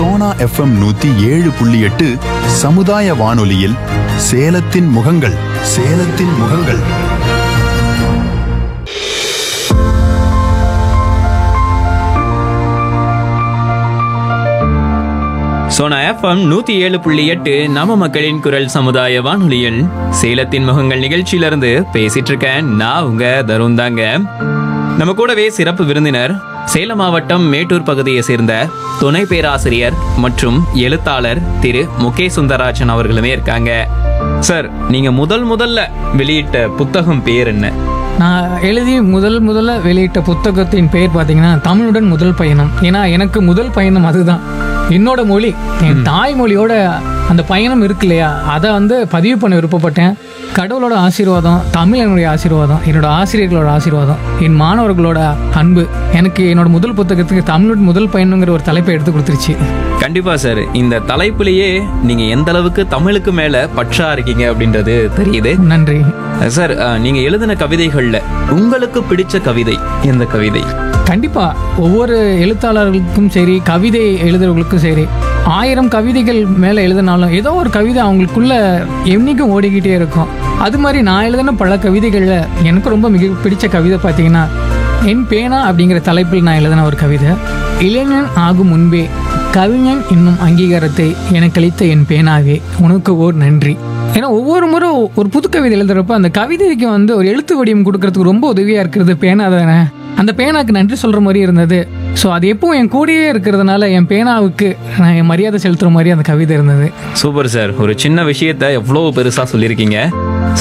Sona FM நூத்தி ஏழு புள்ளி எட்டு சமுதாய வானொலியில் சேலத்தின் முகங்கள் சேலத்தின் முகங்கள் சோனா எஃப்எம் நூத்தி ஏழு புள்ளி எட்டு நம்ம மக்களின் குரல் சமுதாய வானொலியில் சேலத்தின் முகங்கள் நிகழ்ச்சியிலிருந்து பேசிட்டு இருக்கேன் நான் உங்க தருண் தாங்க நம்ம கூடவே சிறப்பு விருந்தினர் சேலம் மாவட்டம் மேட்டூர் பகுதியை சேர்ந்த துணை பேராசிரியர் மற்றும் எழுத்தாளர் திரு முகேஷ் சுந்தரராஜன் அவர்களுமே இருக்காங்க சார் நீங்க முதல் முதல்ல வெளியிட்ட புத்தகம் பேர் என்ன நான் எழுதி முதல் முதல்ல வெளியிட்ட புத்தகத்தின் பெயர் பார்த்தீங்கன்னா தமிழுடன் முதல் பயணம் ஏன்னா எனக்கு முதல் பயணம் அதுதான் என்னோட மொழி என் தாய்மொழியோட அந்த பயணம் இருக்கு இல்லையா அதை வந்து பதிவு பண்ண விருப்பப்பட்டேன் கடவுளோட ஆசீர்வாதம் தமிழ் என்னுடைய ஆசீர்வாதம் என்னோட ஆசிரியர்களோட ஆசீர்வாதம் என் மாணவர்களோட அன்பு எனக்கு என்னோட முதல் புத்தகத்துக்கு தமிழுடன் முதல் பயணங்கிற ஒரு தலைப்பை எடுத்து கொடுத்துருச்சு கண்டிப்பா சார் இந்த தலைப்புலயே நீங்க எந்த அளவுக்கு தமிழுக்கு மேல பற்றா இருக்கீங்க அப்படின்றது தெரியுது நன்றி சார் அஹ், நீங்க எழுதின கவிதைகள்ல உங்களுக்கு பிடிச்ச கவிதை எந்த கவிதை கண்டிப்பா ஒவ்வொரு எழுத்தாளர்களுக்கும் சரி கவிதை எழுதுறவங்களுக்கும் சரி ஆயிரம் கவிதைகள் மேலே எழுதினாலும் ஏதோ ஒரு கவிதை அவங்களுக்குள்ள என்னைக்கும் ஓடிக்கிட்டே இருக்கும் அது மாதிரி நான் எழுதின பல கவிதைகளில் எனக்கு ரொம்ப மிக பிடிச்ச கவிதை பார்த்தீங்கன்னா என் பேனா அப்படிங்கிற தலைப்பில் நான் எழுதின ஒரு கவிதை இளைஞன் ஆகும் முன்பே கவிஞன் என்னும் அங்கீகாரத்தை எனக்கு அளித்த என் பேனாவே உனக்கு ஓர் நன்றி ஏன்னா ஒவ்வொரு முறை ஒரு புது கவிதை எழுதுறப்ப அந்த கவிதைக்கு வந்து ஒரு எழுத்து வடிவம் கொடுக்கறதுக்கு ரொம்ப உதவியா இருக்கிறது பேனா தானே அந்த பேனாக்கு நன்றி சொல்ற மாதிரி இருந்தது ஸோ அது எப்பவும் என் கூடயே இருக்கிறதுனால என் பேனாவுக்கு நான் என் மரியாதை செலுத்துற மாதிரி அந்த கவிதை இருந்தது சூப்பர் சார் ஒரு சின்ன விஷயத்த எவ்வளோ பெருசா சொல்லியிருக்கீங்க